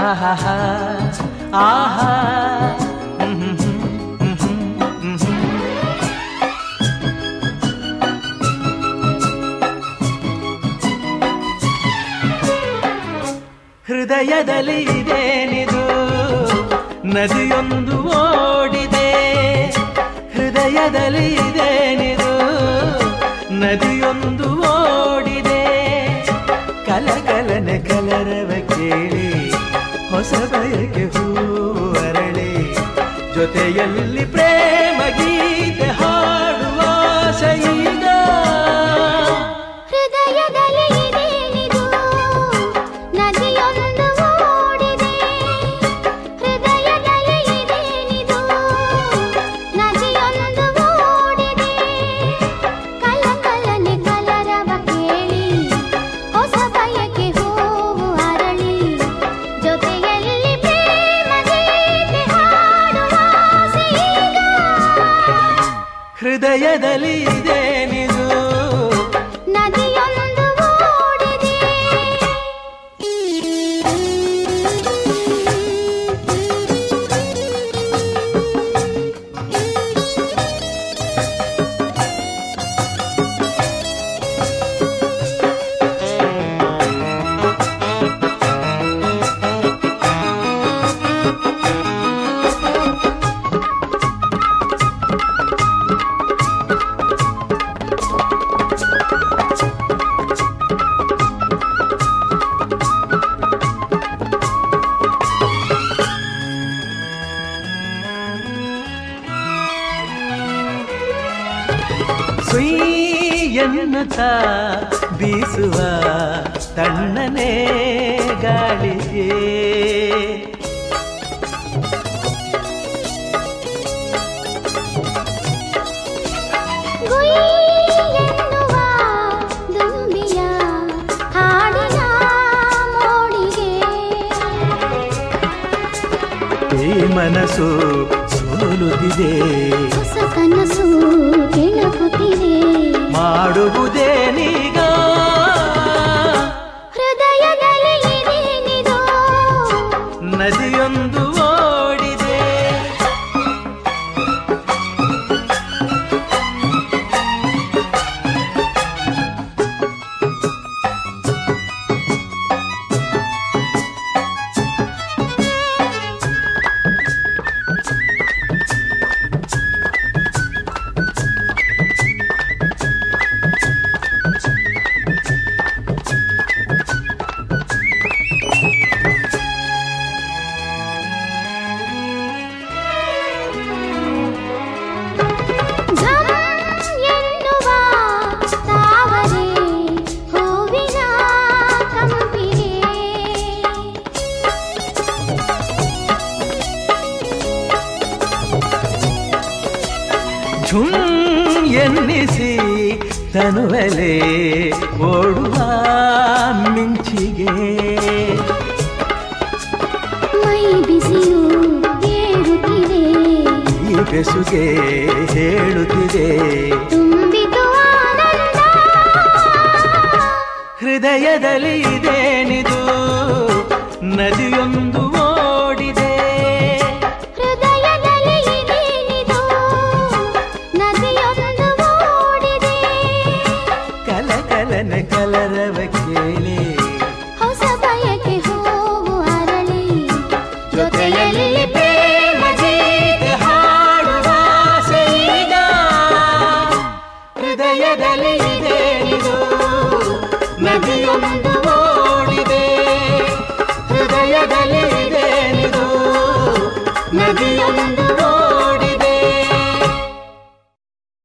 ಆಹಾ ಆಹಾ ಹ್ಮ್ ಹ್ಮ್ ಹ್ಮ್ ಹ್ಮ್ ಹ್ಮ್ ಹೃದಯದಲ್ಲಿ ಇದೇನಿದು ನದಿಯೊಂದು ಓಡಿದೆ ಹೃದಯದಲ್ಲಿ ಇದೇನಿದು ನದಿಯೊಂದು ಓಡಿದೆ ಕಲಕಲನ ಕಲರವ ಕೇಳಿ ಹೊಸ ಬಯಕೆ ಹೂವು ಅರಳಿ ಜೊತೆಯಲ್ಲಿ ಪ್ರೇಮ ಗೀತೆ ಹಾಡುವ ಈಗ ಹೃದಯದಲ್ಲಿ ಇದೇನಿದು ನದಿಯೊಂದು ಓಡಿದೆ ಹೃದಯದಲ್ಲಿ ಇದೇನಿದು ನದಿಯೊಂದು ಓಡಿದೆ ಕಲಕಲನೆ ಕಲರವ ಕೇಳಿ ಹೊಸ ಬಯಕೆ ಹೂವು ಅರಳಿ ಜೊತೆಯಲ್ಲಿ ಪ್ರೇಮ ಗೀತೆ ಹಾಡುವ ಆಸೆ ಈಗ. ಹೃದಯದಲ್ಲಿ ಇದೇನಿದು ನದಿಯೊಂದು ಓಡಿದೆ ಸುಯ್ ಎನ್ನುತ್ತ ಬೀಸುವ ತಣ್ಣನೆ ಗಾಳಿಗೆ ಗುಯಿ ಎನ್ನುವ ದುಂಬಿಯ ಹಾಡಿನ ಮೋಡಿಗೆ ಈ ಮನಸ್ಸು ಸೋಲುತ್ತಿದೆ ಹೊಸ ಕನಸು ಕೆಣಕುತ್ತಿದೆ ಮಾಡುವುದೇನೀಗ ಹೃದಯದಲ್ಲಿ ಇದೇನಿದು ನದಿಯೊಂದು ಓಡಿದೆ ಘಮ್ ಎನ್ನುವ ತಾವರೆ ಹೂವಿನ ಕಂಪಿಗೆ ಝುಮ್ ಎನ್ನಿಸಿ ತನುವಲೆ ಓಡುವ ಮಿಂಚಿಗೆ ಮೈ ಬಿಸಿಯು ಏರುತ್ತಿದೆ ಈ ಬೆಸುಗೆ ಹೇಳುತ್ತಿದೆ ತುಂಬಿತು ಆನಂದ ಹೃದಯದಲ್ಲಿ ಇದೇನಿದು ನದಿಯೊಂದು ಓಡಿದೆ ಹೃದಯದಲ್ಲಿ ಇದೇನಿದು ನದಿಯೊಂದು ಓಡಿದೆ ಕಲಕಲನ ಕಲರವ ಕೇಳಿ